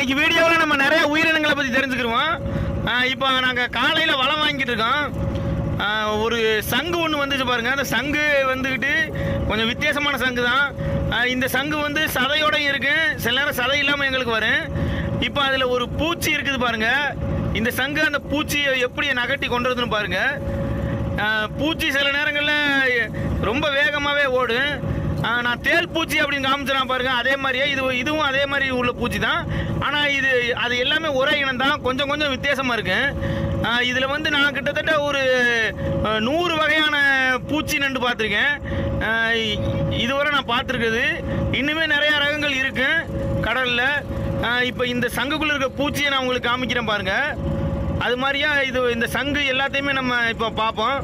இன்னைக்கு வீடியோவில் நம்ம நிறைய உயிரினங்களை பற்றி தெரிஞ்சுக்கிருவோம் ஆஹ் இப்போ நாங்கள் காலையில் வளம் வாங்கிட்டு இருக்கோம் ஆஹ் ஒரு சங்கு ஒன்று வந்துச்சு பாருங்க அந்த சங்கு வந்துக்கிட்டு கொஞ்சம் வித்தியாசமான சங்கு தான் ஆஹ் இந்த சங்கு வந்து சதையோடையும் இருக்கு சில நேரம் சதை இல்லாமல் எங்களுக்கு வரும் இப்போ அதில் ஒரு பூச்சி இருக்குது பாருங்க இந்த சங்கு அந்த பூச்சியை எப்படி நகட்டி கொண்டு வருதுன்னு பாருங்க ஆஹ் பூச்சி சில நேரங்களில் ரொம்ப வேகமாகவே ஓடும் ஆஹ் நான் தேல் பூச்சி அப்படின்னு காமிச்சினா பாருங்க அதே மாதிரியே இது இதுவும் அதே மாதிரி உள்ள பூச்சி தான் ஆனால் இது அது எல்லாமே ஒரே இனம் தான் கொஞ்சம் கொஞ்சம் வித்தியாசமாக இருக்கு ஆஹ் இதில் வந்து நான் கிட்டத்தட்ட ஒரு ஆஹ் நூறு வகையான பூச்சி நண்டு பார்த்துருக்கேன் ஆஹ் இ- இதுவரை நான் பார்த்துருக்குது இன்னுமே நிறைய ரகங்கள் இருக்கு கடலில் இப்போ இந்த சங்குக்குள்ள இருக்க பூச்சியை நான் உங்களுக்கு காமிக்கிறேன் பாருங்க அது மாதிரியா இது இந்த சங்கு எல்லாத்தையுமே நம்ம இப்போ பார்ப்போம்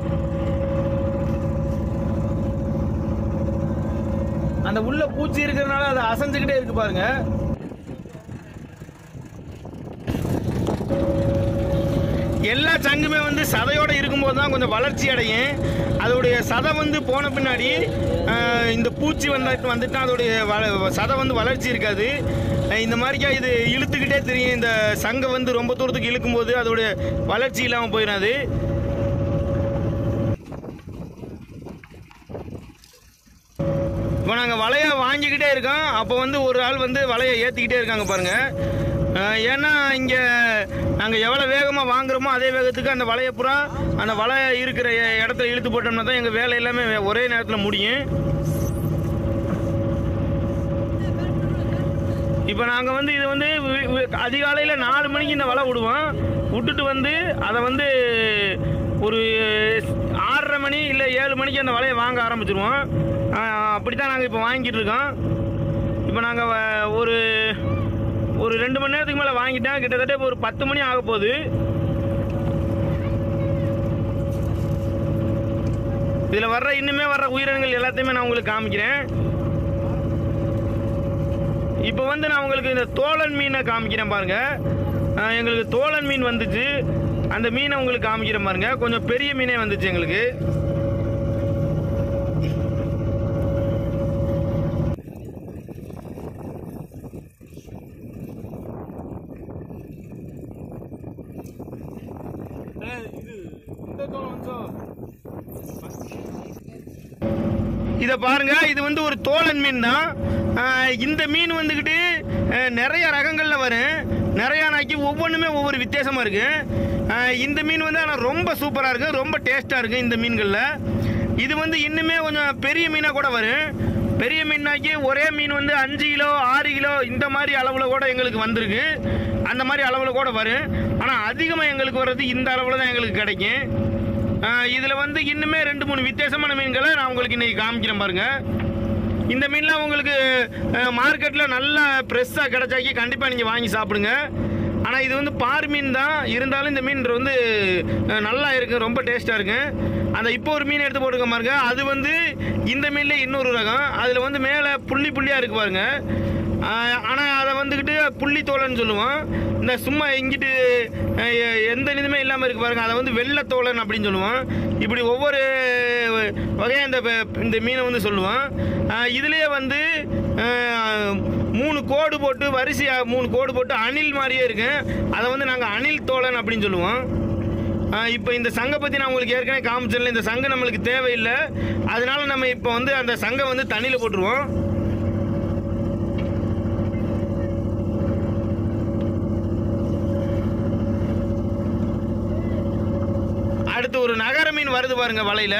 அந்த உள்ள பூச்சி இருக்கிறதுனால அது அசைஞ்சுக்கிட்டே இருக்கு பாருங்க எல்லா சங்குமே வந்து சதையோட இருக்கும்போது தான் கொஞ்சம் வளர்ச்சி அடையும் அதோடைய சதை வந்து போன பின்னாடி ஆஹ், இந்த பூச்சி வந்து வந்துட்டா அதோடைய வள- சதை வந்து வளர்ச்சி இருக்காது அஹ், இந்த மாதிரிக்கா இது இழுத்துக்கிட்டே தெரியும் இந்த சங்கை வந்து ரொம்ப தூரத்துக்கு இழுக்கும்போது அதோடைய வளர்ச்சி இல்லாமல் போயிடாது இப்போ நாங்கள் வலையை வாங்கிக்கிட்டே இருக்கோம் அப்போ வந்து ஒரு ஆள் வந்து வலையை ஏற்றிக்கிட்டே இருக்காங்க பாருங்க அஹ் ஏன்னா இங்கே நாங்கள் எவ்வளோ வேகமாக வாங்குறோமோ அதே வேகத்துக்கு அந்த வலையை பூரா அந்த வலை இருக்கிற இ- இடத்துல இழுத்து போட்டோம்னா தான் எங்கள் வேலை எல்லாமே வே- ஒரே நேரத்தில் முடியும் இப்போ நாங்கள் வந்து இது வந்து வி- வி- அதிகாலையில் நாலு மணிக்கு இந்த வலை விடுவோம் விட்டுட்டு வந்து அதை வந்து ஒரு ஆறரை மணி இல்லை ஏழு மணிக்கு அந்த வலையை வாங்க ஆரம்பிச்சிருவோம் அப்படி தான் நாங்கள் இப்போ வாங்கிட்டு இருக்கோம் இப்போ நாங்கள் ஒரு ஒரு ரெண்டு மணி நேரத்துக்கு மேலே வாங்கிட்டேன் கிட்டத்தட்ட இப்போ ஒரு பத்து மணி ஆக போகுது இதில் வர்ற இன்னுமே வர்ற உயிரினங்கள் எல்லாத்தையுமே நான் உங்களுக்கு காமிக்கிறேன் இப்போ வந்து நான் உங்களுக்கு இந்த தோழன் மீனை காமிக்கிறேன் பாருங்க அஹ் எங்களுக்கு தோழன் மீன் வந்துச்சு அந்த மீனை உங்களுக்கு காமிக்கிறேன் பாருங்க கொஞ்சம் பெரிய மீனே வந்துச்சு எங்களுக்கு இதை பாருங்க இது வந்து ஒரு தோழன் மீன் தான் ஆஹ் இந்த மீன் வந்துக்கிட்டு ஆஹ் நிறைய ரகங்களில் வரும் நிறைய நாக்கி ஒவ்வொன்றுமே ஒவ்வொரு வித்தியாசமாக இருக்கு ஆஹ் இந்த மீன் வந்து ஆனால் ரொம்ப சூப்பராக இருக்கு ரொம்ப டேஸ்ட்டாக இருக்கு இந்த மீன்களில் இது வந்து இன்னுமே கொஞ்சம் பெரிய மீனாக கூட வரும் பெரிய மீனாக்கி ஒரே மீன் வந்து அஞ்சு கிலோ ஆறு கிலோ இந்த மாதிரி அளவில் கூட எங்களுக்கு வந்திருக்கு அந்த மாதிரி அளவில் கூட வரும் ஆனால் அதிகமாக எங்களுக்கு வர்றது இந்த அளவில் தான் எங்களுக்கு கிடைக்கும் ஆஹ் இதுல வந்து இன்னுமே ரெண்டு மூணு வித்தியாசமான மீன்களை நான் உங்களுக்கு இன்னைக்கு காமிக்கிறேன் பாருங்க இந்த மீன்லாம் உங்களுக்கு மார்க்கெட்டில் நல்லா ஃப்ரெஷ்ஷாக கிடைச்சாக்கி கண்டிப்பாக நீங்கள் வாங்கி சாப்பிடுங்க ஆனால் இது வந்து பார் மீன் தான் இருந்தாலும் இந்த மீன் வந்து அஹ், நல்லா இருக்கு ரொம்ப டேஸ்ட்டாக இருக்கு அந்த இப்போ ஒரு மீன் எடுத்து போட்டுக்க பாருங்க அது வந்து இந்த மீன்ல இன்னொரு ரகம் அதில் வந்து மேலே புள்ளி புள்ளியாக இருக்கு பாருங்க ஆனால் அதை வந்துக்கிட்டு புள்ளி தோலன்னு சொல்லுவோம் இந்த சும்மா இங்கிட்டு அஹ், எ- எந்த இதுவுமே இல்லாமல் இருக்கு பாருங்க அதை வந்து வெள்ளத்தோலன் அப்படின்னு சொல்லுவோம் இப்படி ஒவ்வொரு வகையாக இந்த ப- இந்த மீனை வந்து சொல்லுவோம் அஹ், இதுலயே வந்து அஹ், மூணு கோடு போட்டு வரிசையாக மூணு கோடு போட்டு அணில் மாதிரியே இருக்கு அதை வந்து நாங்கள் அணில் தோலன் அப்படின்னு சொல்லுவோம் இப்போ இந்த சங்கை பற்றி நான் உங்களுக்கு ஏற்கனவே காமிச்சல இந்த சங்கு நம்மளுக்கு தேவையில்லை அதனால நம்ம இப்போ வந்து அந்த சங்கை வந்து தண்ணியில் போட்டுருவோம் அடுத்து ஒரு நகர மீன் வருது பாருங்க வலையில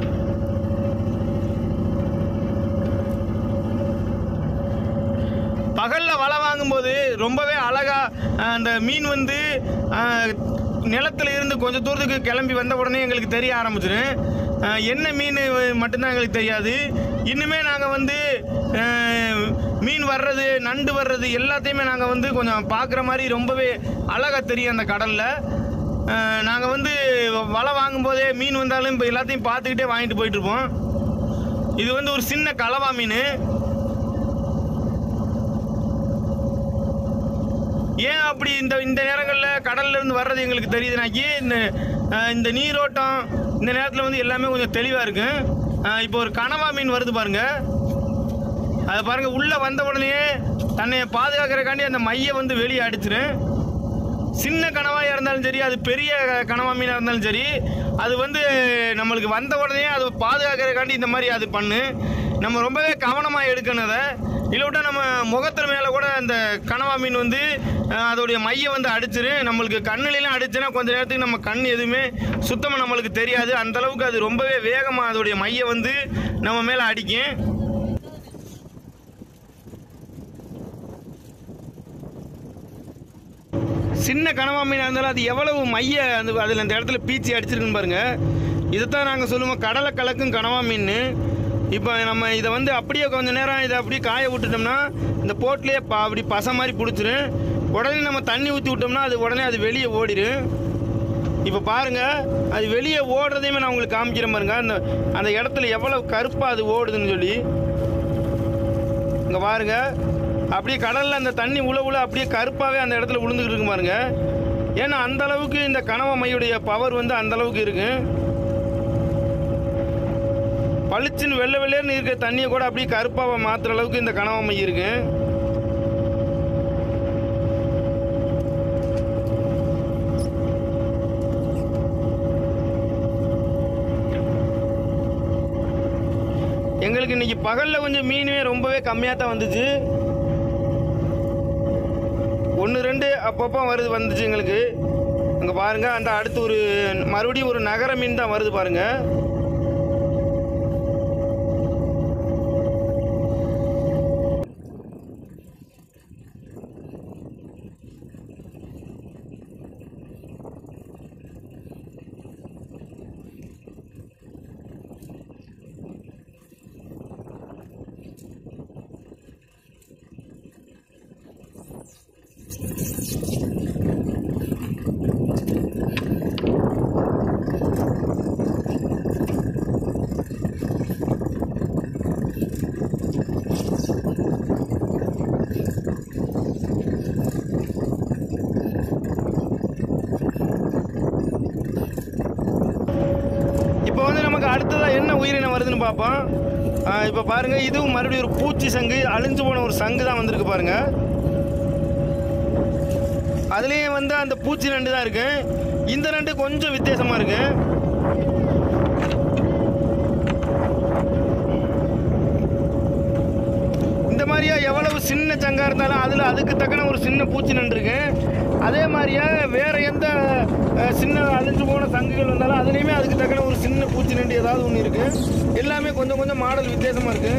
பகல்ல வலை வாங்கும்போது ரொம்பவே அழகா அஹ், அந்த மீன் வந்து அஹ், நிலத்துல இருந்து கொஞ்சம் தூரத்துக்கு கிளம்பி வந்த உடனே எங்களுக்கு தெரிய ஆரம்பிச்சிடும் அஹ், என்ன மீன் மட்டும்தான் எங்களுக்கு தெரியாது இன்னுமே நாங்கள் வந்து அஹ், மீன் வர்றது நண்டு வர்றது எல்லாத்தையுமே நாங்கள் வந்து கொஞ்சம் பார்க்குற மாதிரி ரொம்பவே அழகாக தெரியும் அந்த கடலில் நாங்கள் வந்து வலை வாங்கும்போதே மீன் வந்தாலும் இப்போ எல்லாத்தையும் பார்த்துக்கிட்டே வாங்கிட்டு போயிட்டு இருப்போம் இது வந்து ஒரு சின்ன கலவா மீன் ஏன் அப்படி இந்த இந்த நேரங்களில் கடல்ல இருந்து வர்றது எங்களுக்கு தெரியுதுனாக்கி இந்த அஹ், இந்த நீரோட்டம் இந்த நேரத்தில் வந்து எல்லாமே கொஞ்சம் தெளிவாக இருக்கு அஹ், இப்போ ஒரு கனவா மீன் வருது பாருங்க அதை பாருங்க உள்ள வந்த உடனே தன்னை பாதுகாக்கிறக்காண்டி அந்த மையை வந்து வெளியே அடிச்சிரும் சின்ன கனவாயாக இருந்தாலும் சரி அது பெரிய கனவா மீனாக இருந்தாலும் சரி அது வந்து நம்மளுக்கு வந்த உடனே அது பாதுகாக்கிறதுக்காண்டி இந்த மாதிரி அது பண்ணு நம்ம ரொம்பவே கவனமாக எடுக்கணும் அதை இல்லைவிட்டா நம்ம முகத்தில் மேலே கூட அந்த கனவா மீன் வந்து அஹ், அதோடைய மையை வந்து அடிச்சிரு நம்மளுக்கு கண்ணுலாம் அடிச்சுன்னா கொஞ்ச நேரத்துக்கு நம்ம கண் எதுவுமே சுத்தமாக நம்மளுக்கு தெரியாது அந்த அளவுக்கு அது ரொம்பவே வேகமாக அதோடைய மையை வந்து நம்ம மேலே அடிக்கும் சின்ன கனவா மீனாக இருந்தாலும் அது எவ்வளவு மைய அந்த அதில் அந்த இடத்துல பீச்சி அடிச்சிருக்குன்னு பாருங்க இதைத்தான் நாங்கள் சொல்லுவோம் கடலை கலக்கும் கனவா மீன் இப்போ நம்ம இதை வந்து அப்படியே கொஞ்ச நேரம் இதை அப்படியே காய விட்டுட்டோம்னா இந்த போட்லேயே பா அப்படி பசை மாதிரி பிடிச்சிரும் உடனே நம்ம தண்ணி ஊற்றி விட்டோம்னா அது உடனே அது வெளியே ஓடிடும் இப்போ பாருங்க அது வெளியே ஓடுறதையுமே நான் உங்களுக்கு காமிக்கிறேன் பாருங்க அந்த அந்த இடத்துல எவ்வளவு கருப்பாக அது ஓடுதுன்னு சொல்லி இங்கே பாருங்க அப்படியே கடலில் அந்த தண்ணி உள்ள உள்ள அப்படியே கருப்பாகவே அந்த இடத்துல விழுந்துக்கிட்டு இருக்கு பாருங்க ஏன்னா அந்த அளவுக்கு இந்த கனவ மையுடைய பவர் வந்து அந்த அளவுக்கு இருக்கு பளிச்சுன்னு வெள்ளை வெள்ளையர்னு இருக்க தண்ணியை கூட அப்படியே கருப்பாக மாற்றுற அளவுக்கு இந்த கனவ மை இருக்கு எங்களுக்கு இன்னைக்கு பகலில் கொஞ்சம் மீனுமே ரொம்பவே கம்மியாக தான் வந்துச்சு ஒன்று ரெண்டு அப்பப்போ வருது வந்துச்சு எங்களுக்கு அங்கே பாருங்க அந்த அடுத்து ஒரு மறுபடியும் ஒரு நகர மீன் தான் வருது பாருங்க இப்போ வந்து நமக்கு அடுத்ததாக என்ன உயிரினம் வருதுன்னு பார்ப்போம் இப்போ பாருங்க இதுவும் மறுபடியும் ஒரு பூச்சி சங்கு அழிஞ்சு போன ஒரு சங்கு தான் வந்திருக்கு பாருங்க அதுலேயும் வந்து அந்த பூச்சி நண்டு தான் இருக்கு இந்த நண்டு கொஞ்சம் வித்தியாசமா இருக்கு இந்த மாதிரியா எவ்வளவு சின்ன சங்கா இருந்தாலும் அதில் அதுக்கு தக்கன ஒரு சின்ன பூச்சி நண்டு இருக்கு அதே மாதிரியா வேற எந்த அஹ், சின்ன அழிஞ்சு போன சங்குகள் வந்தாலும் அதுலேயுமே அதுக்கு தக்கன ஒரு சின்ன பூச்சி நண்டு ஏதாவது ஒன்று இருக்கு எல்லாமே கொஞ்சம் கொஞ்சம் மாடல் வித்தியாசமா இருக்கு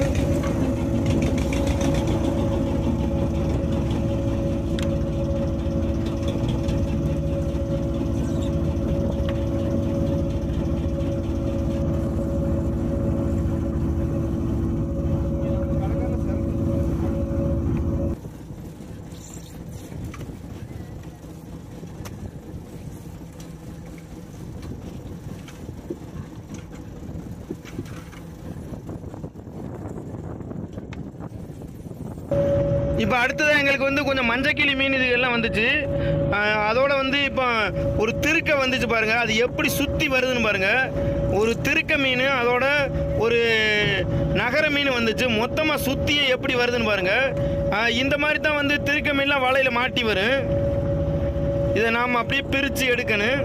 இப்போ அடுத்ததாக எங்களுக்கு வந்து கொஞ்சம் மஞ்சக்கிளி மீன் இதுகள்லாம் வந்துச்சு அஹ் அதோட வந்து இப்போ ஒரு திருக்க வந்துச்சு பாருங்க அது எப்படி சுற்றி வருதுன்னு பாருங்க ஒரு திருக்க மீன் அதோட ஒரு நகர மீன் வந்துச்சு மொத்தமாக சுற்றியே எப்படி வருதுன்னு பாருங்க அஹ் இந்த மாதிரி தான் வந்து திருக்க மீன்லாம் வலையில் மாட்டி வரும் இதை நாம் அப்படியே பிரித்து எடுக்கணும்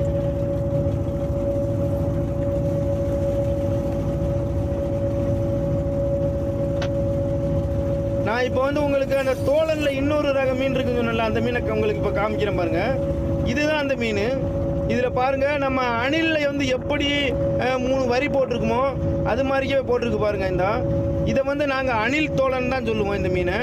நான் இப்போ வந்து உங்களுக்கு அந்த தோலன்ல இன்னொரு ரக மீன் இருக்குன்னு சொன்னல அந்த மீனை உங்களுக்கு இப்போ காமிக்கிறேன் பாருங்க இதுதான் அந்த மீன் இதில் பாருங்க நம்ம அணில்ல வந்து எப்படி அஹ், மூணு வரி போட்டிருக்குமோ அது மாதிரியே போட்டிருக்கு பாருங்க இந்த இதை வந்து நாங்கள் அணில் தோலன் தான் சொல்லுவோம் இந்த மீனை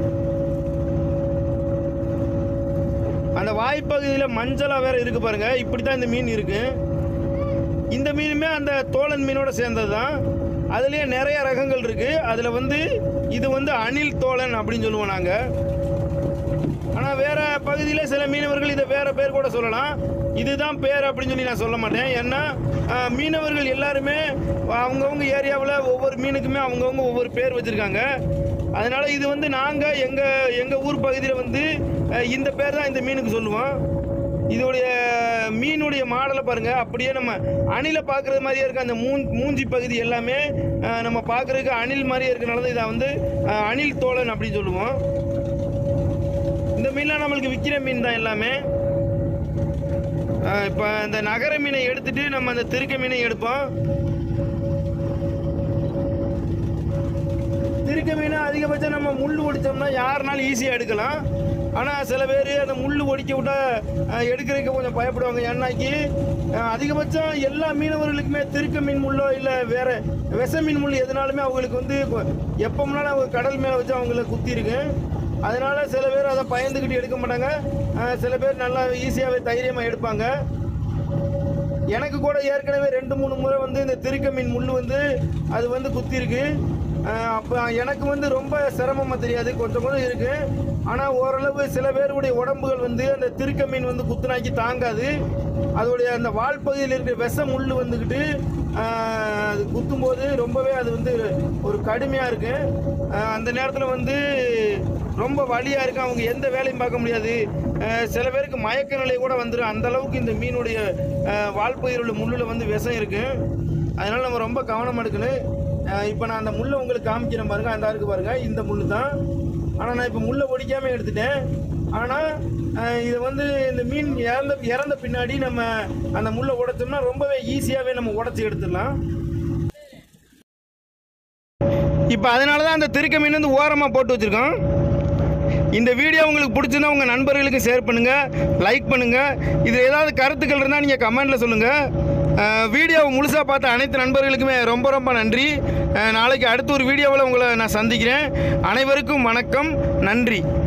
அந்த வாய்ப்பகுதியில் மஞ்சளாக வேற இருக்கு பாருங்க இப்படி தான் இந்த மீன் இருக்கு இந்த மீனுமே அந்த தோழன் மீனோட சேர்ந்தது தான் அதுலேயே நிறைய ரகங்கள் இருக்கு அதில் வந்து இது வந்து அணில் தோழன் அப்படின்னு சொல்லுவோம் நாங்கள் ஆனால் வேற பகுதியில் சில மீனவர்கள் இதை வேற பேர் கூட சொல்லலாம் இதுதான் பேர் அப்படின்னு சொல்லி நான் சொல்ல மாட்டேன் ஏன்னா ஆஹ், மீனவர்கள் எல்லாருமே அவங்கவுங்க ஏரியாவில் ஒவ்வொரு மீனுக்குமே அவங்கவுங்க ஒவ்வொரு பேர் வச்சுருக்காங்க அதனால இது வந்து நாங்கள் எங்கள் எங்கள் ஊர் பகுதியில் வந்து ஆஹ், இந்த பேர் தான் இந்த மீனுக்கு சொல்லுவோம் இதோடைய மீனுடைய மாடலை பாருங்க அப்படியே நம்ம அணிலை பார்க்குறது மாதிரியே இருக்கு அந்த மூ மூஞ்சி பகுதி எல்லாமே அஹ், நம்ம பார்க்குறதுக்கு அணில் மாதிரியே இருக்கனால தான் இதை வந்து அஹ், அணில் தோழன் அப்படின்னு சொல்லுவோம் இந்த மீன்லாம் நம்மளுக்கு விற்கிற மீன் தான் எல்லாமே இப்போ இந்த நகர மீனை எடுத்துட்டு நம்ம அந்த திருக்க மீனை எடுப்போம் திருக்க மீனை அதிகபட்சம் நம்ம முள் ஒடிச்சோம்னா யாருனாலும் ஈஸியாக எடுக்கலாம் ஆனால் சில பேர் அந்த முள் ஒடிக்க விட்டா அஹ், எடுக்கிறதுக்கு கொஞ்சம் பயப்படுவாங்க ஏன்னாக்கி அஹ், அதிகபட்சம் எல்லா மீனவர்களுக்குமே திருக்க மீன் முள்ளோ இல்லை வேற விஷ மீன் முள் எதுனாலுமே அவங்களுக்கு வந்து எப்போ முன்னாலும் அவங்க கடல் மேலே வச்சு அவங்கள குத்தி இருக்கு அதனால சில பேர் அதை பயந்துக்கிட்டு எடுக்க மாட்டாங்க அஹ், சில பேர் நல்லா ஈஸியாகவே தைரியமாக எடுப்பாங்க எனக்கு கூட ஏற்கனவே ரெண்டு மூணு முறை வந்து இந்த திருக்க மீன் முள் வந்து அது வந்து குத்தி இருக்கு அப்போ எனக்கு வந்து ரொம்ப சிரமமாக தெரியாது கொஞ்சம் கொஞ்சம் இருக்கு ஆனால் ஓரளவு சில பேருடைய உடம்புகள் வந்து அந்த திருக்க மீன் வந்து குத்துனாக்கி தாங்காது அதோடைய அந்த வால் பகுதியில் இருக்கிற விஷ முள் வந்துக்கிட்டு ஆஹ், அது குத்தும்போது ரொம்பவே அது வந்து ஒரு கடுமையாக இருக்கு ஆஹ், அந்த நேரத்தில் வந்து ரொம்ப வலியாக இருக்கு அவங்க எந்த வேலையும் பார்க்க முடியாது அஹ் சில பேருக்கு மயக்க நிலை கூட வந்துடும் அந்த அளவுக்கு இந்த மீனுடைய அஹ், வால்பகுதியில் உள்ள முள்ளில் வந்து விஷம் இருக்கு அதனால நம்ம ரொம்ப கவனம் எடுக்கணும் இப்போ நான் அந்த முள்ளை உங்களுக்கு காமிக்கிறேன் பாருங்க அந்த இருக்கு பாருங்க இந்த முள் தான் ஆனால் நான் இப்போ முள்ளை ஒடிக்காம எடுத்துட்டேன் ஆனால் இதை வந்து இந்த மீன் இறந்த இறந்த பின்னாடி நம்ம அந்த முள்ளை உடைச்சோம்னா ரொம்பவே ஈஸியாகவே நம்ம உடச்சி எடுத்துடலாம் இப்போ அதனால தான் அந்த திருக்க மீன் வந்து ஓரமாக போட்டு வச்சுருக்கோம் இந்த வீடியோ உங்களுக்கு பிடிச்சிருந்தா உங்கள் நண்பர்களுக்கு ஷேர் பண்ணுங்கள் லைக் பண்ணுங்கள் இதில் ஏதாவது கருத்துக்கள் இருந்தால் நீங்கள் கமெண்டில் சொல்லுங்கள் வீடியோவை முழுசாக பார்த்த அனைத்து நண்பர்களுக்குமே ரொம்ப ரொம்ப நன்றி அஹ், நாளைக்கு அடுத்த ஒரு வீடியோவில் உங்களை நான் சந்திக்கிறேன் அனைவருக்கும் வணக்கம் நன்றி